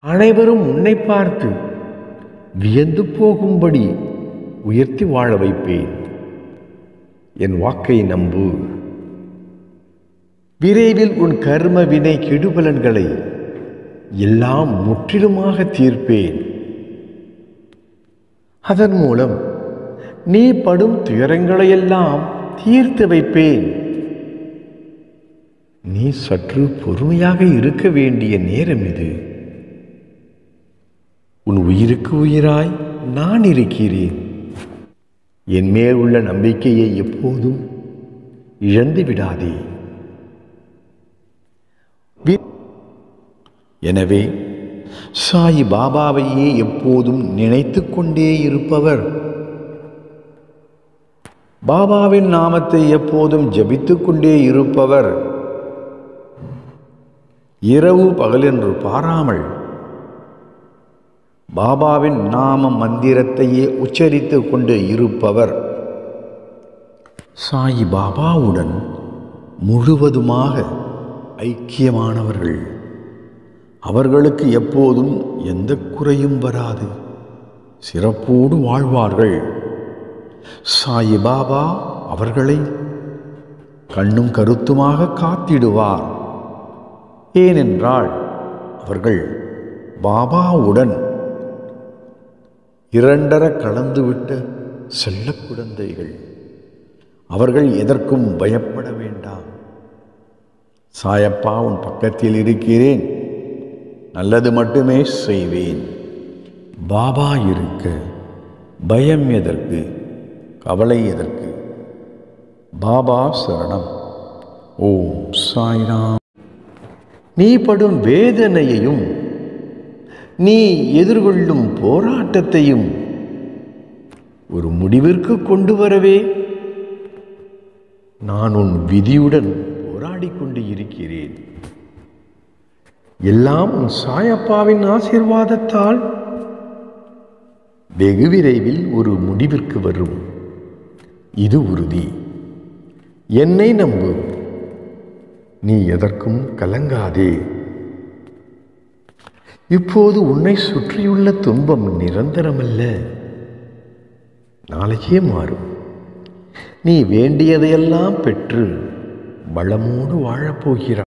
அனைவரும் உன்னை பார்த்து வியந்து போகும்படி உயர்த்தி வாழ வைப்பேன் என் வாக்கை நம்பு விரைவில் உன் கர்ம வினை கெடுபலன்களை எல்லாம் முற்றிலுமாக தீர்ப்பேன் அதன் மூலம் நீ படும் துயரங்களையெல்லாம் தீர்த்து வைப்பேன் நீ சற்று பொறுமையாக இருக்க வேண்டிய நேரம் இது உன் உயிருக்கு உயிராய் நான் இருக்கிறேன் என் மேல் உள்ள நம்பிக்கையை எப்போதும் இழந்து விடாதே வி- எனவே சாய் பாபாவையே எப்போதும் நினைத்து கொண்டே இருப்பவர் பாபாவின் நாமத்தை எப்போதும் ஜபித்துக் கொண்டே இருப்பவர் இரவு பகலென்று பாராமல் பாபாவின் நாம மந்திரத்தையே உச்சரித்து கொண்டு இருப்பவர் சாய் பாபாவுடன் முழுவதுமாக ஐக்கியமானவர்கள் அவர்களுக்கு எப்போதும் எந்த குறையும் வராது சிறப்போடு வாழ்வார்கள் சாய் பாபா அவர்களை கண்ணும் கருத்துமாக காத்திடுவார் ஏனென்றால் அவர்கள் பாபாவுடன் இரண்டர கலந்துவிட்ட செல்ல குழந்தைகள் அவர்கள் எதற்கும் பயப்பட வேண்டாம் சாயப்பா உன் பக்கத்தில் இருக்கிறேன் நல்லது மட்டுமே செய்வேன் பாபா இருக்க பயம் எதற்கு கவலை எதற்கு பாபா சரணம் ஓம் சாய்ராம் நீ படும் வேதனையையும் நீ எதிர்கொள்ளும் போராட்டத்தையும் ஒரு முடிவிற்கு கொண்டு வரவே நான் உன் விதியுடன் போராடிக் கொண்டு இருக்கிறேன் எல்லாம் உன் சாயப்பாவின் ஆசீர்வாதத்தால் வெகு விரைவில் ஒரு முடிவிற்கு வரும் இது உறுதி என்னை நம்பு நீ எதற்கும் கலங்காதே இப்போது உன்னை சுற்றியுள்ள துன்பம் நிரந்தரமல்ல நாளைக்கே மாறும் நீ வேண்டியதையெல்லாம் பெற்று வளமோடு வாழப்போகிறாய்